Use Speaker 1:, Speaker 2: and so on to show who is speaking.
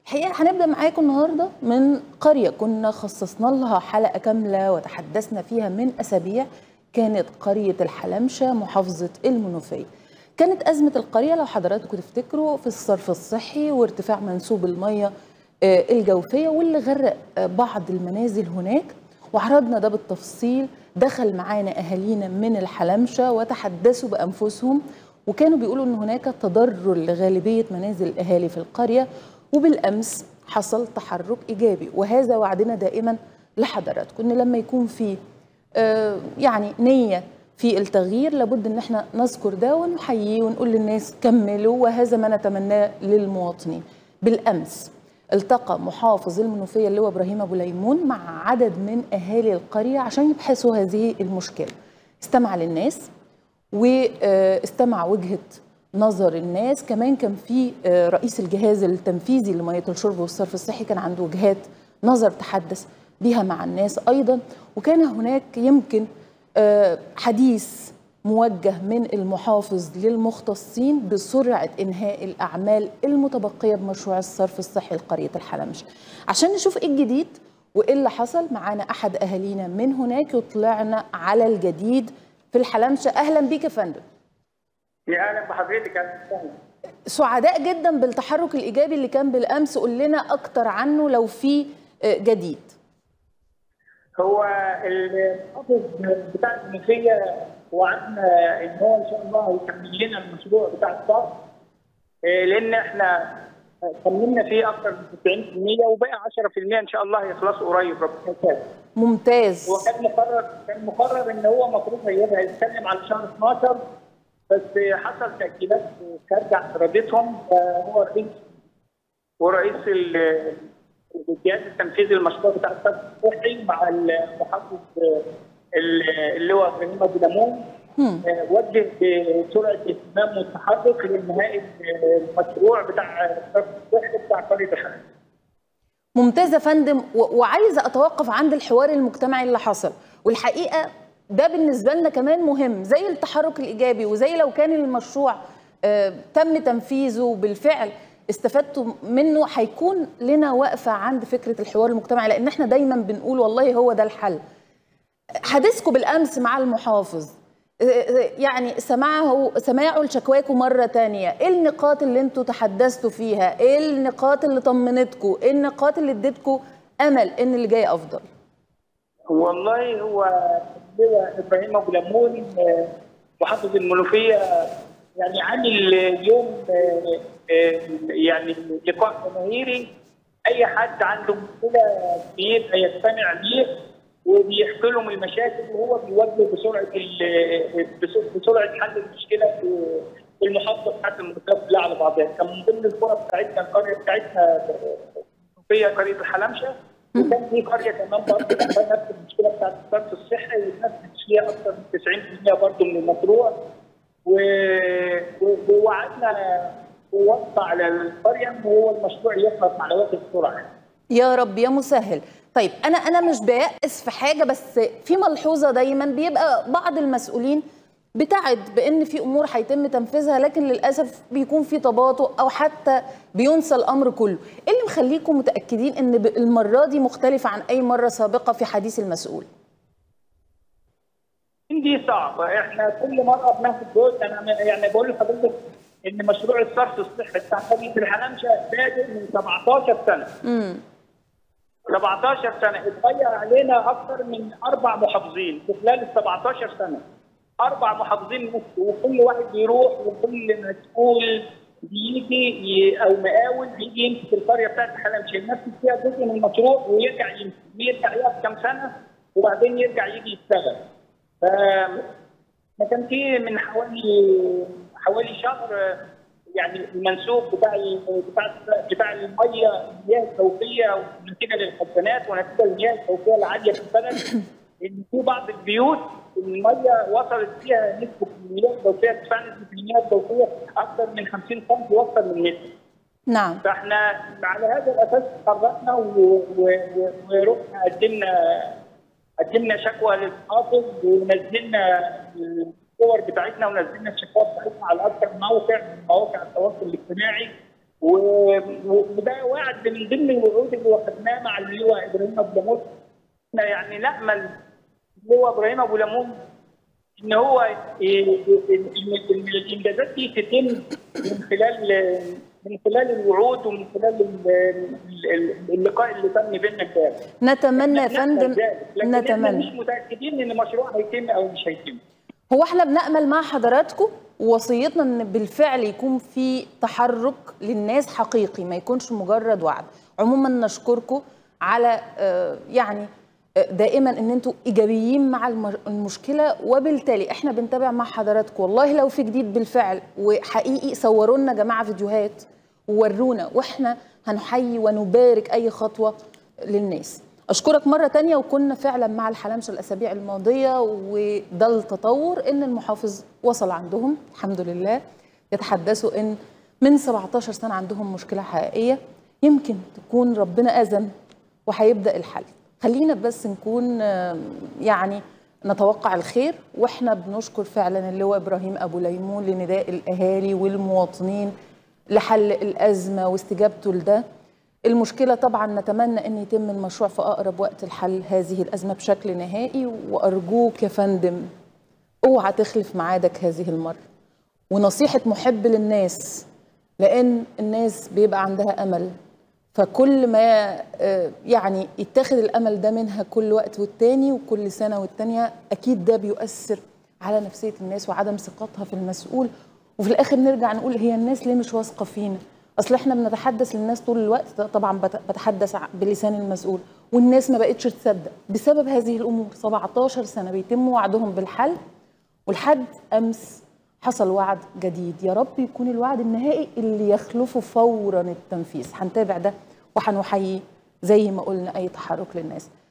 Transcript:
Speaker 1: الحقيقه هنبدا معاكم النهارده من قريه كنا خصصنا لها حلقه كامله وتحدثنا فيها من اسابيع كانت قريه الحلمشه محافظه المنوفيه كانت ازمه القريه لو حضراتكم تفتكروا في الصرف الصحي وارتفاع منسوب الميه آه، الجوفيه واللي غرق آه، بعض المنازل هناك وعرضنا ده بالتفصيل دخل معانا اهالينا من الحلمشه وتحدثوا بانفسهم وكانوا بيقولوا ان هناك تضرر لغالبيه منازل الاهالي في القريه وبالامس حصل تحرك ايجابي وهذا وعدنا دائما لحضراتكم ان لما يكون في آه، يعني نيه في التغيير لابد ان احنا نذكر ده ونحييه ونقول للناس كملوا وهذا ما نتمناه للمواطنين بالامس التقى محافظ المنوفيه اللي هو ابراهيم ابو ليمون مع عدد من اهالي القريه عشان يبحثوا هذه المشكله استمع للناس واستمع وجهه نظر الناس كمان كان في آه، رئيس الجهاز التنفيذي لميه الشرب والصرف الصحي كان عنده وجهات نظر تحدث بها مع الناس ايضا وكان هناك يمكن آه، حديث موجه من المحافظ للمختصين بسرعه انهاء الاعمال المتبقيه بمشروع الصرف الصحي لقريه الحلمش عشان نشوف ايه الجديد وايه اللي حصل معانا احد اهالينا من هناك يطلعنا على الجديد في الحلمشه اهلا بيك يا فندم
Speaker 2: يا اهلا بحضرتك اهلا وسهلا
Speaker 1: سعداء جدا بالتحرك الايجابي اللي كان بالامس قول لنا اكتر عنه لو في آه، جديد
Speaker 2: هو المحافظ بتاع المنوفيه وعدنا ان هو ان شاء الله يكمل لنا المشروع بتاع الصرف إيه، لان احنا كملنا فيه اكثر من 90% وبقى 10% ان شاء الله هيخلصوا قريب ربنا يسهل
Speaker 1: ممتاز
Speaker 2: هو كان مقرر كان مقرر ان هو المفروض هيبقى يتكلم على شهر 12 بس حصل تاكيدات خارج عن ارادتهم فهو رئيس ورئيس ال- الجهاز التنفيذي للمشروع بتاع الصرف الصحي مع المحافظ ال- اللي هو ابراهيم ابو لمون
Speaker 1: هم.
Speaker 2: آه، وجه بسرعه اهتمام والتحرك لانهاء المشروع بتاع الصرف الصحي بتاع قريه الحرم.
Speaker 1: ممتاز يا فندم و- وعايزه اتوقف عند الحوار المجتمعي اللي حصل والحقيقه ده بالنسبه لنا كمان مهم زي التحرك الايجابي وزي لو كان المشروع آه، تم تنفيذه بالفعل استفدتوا منه هيكون لنا وقفه عند فكره الحوار المجتمعي لان احنا دايما بنقول والله هو ده الحل حديثكم بالامس مع المحافظ آه، آه، يعني سماعه سماعه لشكواكم مره تانية ايه النقاط اللي انتوا تحدثتوا فيها ايه النقاط اللي طمنتكم ايه النقاط اللي اديتكم امل ان اللي جاي افضل
Speaker 2: والله هو اللواء ابراهيم ابو لمون آه، محافظ المنوفيه يعني عامل اليوم آه، آه، يعني لقاء جماهيري اي حد عنده مشكله بيبقى يستمع ليه وبيحكي لهم المشاكل وهو بيوجه بسرعه ال- بس- بسرعه حل المشكله في في المحافظه بتاعت المنوفيه كلها على بعضها كان من ضمن القرى بتاعتنا القريه بتاعتنا في قريه الحلمشه وكان في قريه كمان برضه عندها نفس المشكله بتاعت الصرف الصحي ونفس فيها اكثر من 90% برضه من المشروع و- و- ووعدنا ووصى على القريه ان هو المشروع يخلص على وجه السرعه.
Speaker 1: يا رب يا مسهل طيب انا انا مش بيأس في حاجه بس في ملحوظه دايما بيبقى بعض المسؤولين بتعد بان في امور هيتم تنفيذها لكن للاسف بيكون في تباطؤ او حتى بينسى الامر كله ايه اللي مخليكم متاكدين ان ب- المره دي مختلفه عن اي مره سابقه في حديث المسؤول
Speaker 2: دي صعبه احنا كل مره بناخد جزء انا يعني بقول لحضرتك ان مشروع الصرف الصحي بتاع قريه الحلمشه بادئ من 17 سنه.
Speaker 1: امم
Speaker 2: 17 سنه اتغير علينا اكثر من اربع محافظين في خلال ال 17 سنه اربع محافظين مصر وكل واحد بيروح وكل مسؤول بيجي ي- او مقاول بيجي يمسك القريه بتاعت الحلمشه ينفذ فيها جزء من المشروع ويرجع يمسك ويرجع يقف كام سنه وبعدين يرجع يجي يشتغل. ف ما كان في من حوالي حوالي شهر آه، يعني المنسوب بتاع ال- بتاع بتاع الميه المياه الجوفيه ونتيجه للحسنات ونتيجه للمياه الجوفيه العاليه في البلد ان في بعض البيوت الميه وصلت فيها نسبه المياه الجوفيه ارتفاع نسبه المياه الجوفيه اكثر من 50 سم واكثر من متر.
Speaker 1: نعم
Speaker 2: فاحنا على هذا الاساس قررنا و- و- و- ورحنا قدمنا قدمنا شكوى للمحافظ ونزلنا الصور بتاعتنا ونزلنا الشكوى بتاعتنا على اكثر من موقع من مواقع التواصل الاجتماعي و- وده وعد من ضمن الوعود اللي وعدناه مع اللواء ابراهيم ابو لمون احنا يعني نامل اللواء ابراهيم ابو لمون ان هو ي- ي- ان إن الانجازات دي تتم من خلال من خلال الوعود ومن خلال ال- ال- اللقاء اللي تم بيننا امبارح
Speaker 1: نتمنى يا
Speaker 2: نأمل
Speaker 1: فندم
Speaker 2: ذلك، لكن احنا
Speaker 1: نتمنى
Speaker 2: مش متاكدين ان المشروع هيتم او مش هيتم
Speaker 1: هو احنا بنأمل مع حضراتكم ووصيتنا ان بالفعل يكون في تحرك للناس حقيقي ما يكونش مجرد وعد عموما نشكركم على آه، يعني آه، دائما ان انتوا ايجابيين مع الم- المشكله وبالتالي احنا بنتابع مع حضراتكم والله لو في جديد بالفعل وحقيقي صوروا لنا جماعه فيديوهات وورونا واحنا هنحيي ونبارك اي خطوه للناس اشكرك مره تانية وكنا فعلا مع الحلمشه الاسابيع الماضيه وده التطور ان المحافظ وصل عندهم الحمد لله يتحدثوا ان من 17 سنه عندهم مشكله حقيقيه يمكن تكون ربنا اذن وهيبدا الحل خلينا بس نكون آم، يعني نتوقع الخير واحنا بنشكر فعلا اللواء ابراهيم ابو ليمون لنداء الاهالي والمواطنين لحل الازمه واستجابته لده المشكلة طبعا نتمنى أن يتم المشروع في أقرب وقت لحل هذه الأزمة بشكل نهائي وأرجوك يا فندم اوعى تخلف ميعادك هذه المرة ونصيحة محب للناس لأن الناس بيبقى عندها أمل فكل ما آه، يعني يتاخد الأمل ده منها كل وقت والتاني وكل سنة والتانية أكيد ده بيؤثر على نفسية الناس وعدم ثقتها في المسؤول وفي الآخر نرجع نقول هي الناس ليه مش واثقة فينا اصل احنا بنتحدث للناس طول الوقت ده طبعا بت- بتحدث ع- بلسان المسؤول والناس ما بقتش تصدق بسبب هذه الامور 17 سنه بيتم وعدهم بالحل ولحد امس حصل وعد جديد يا رب يكون الوعد النهائي اللي يخلفه فورا التنفيذ هنتابع ده وهنحيي زي ما قلنا اي تحرك للناس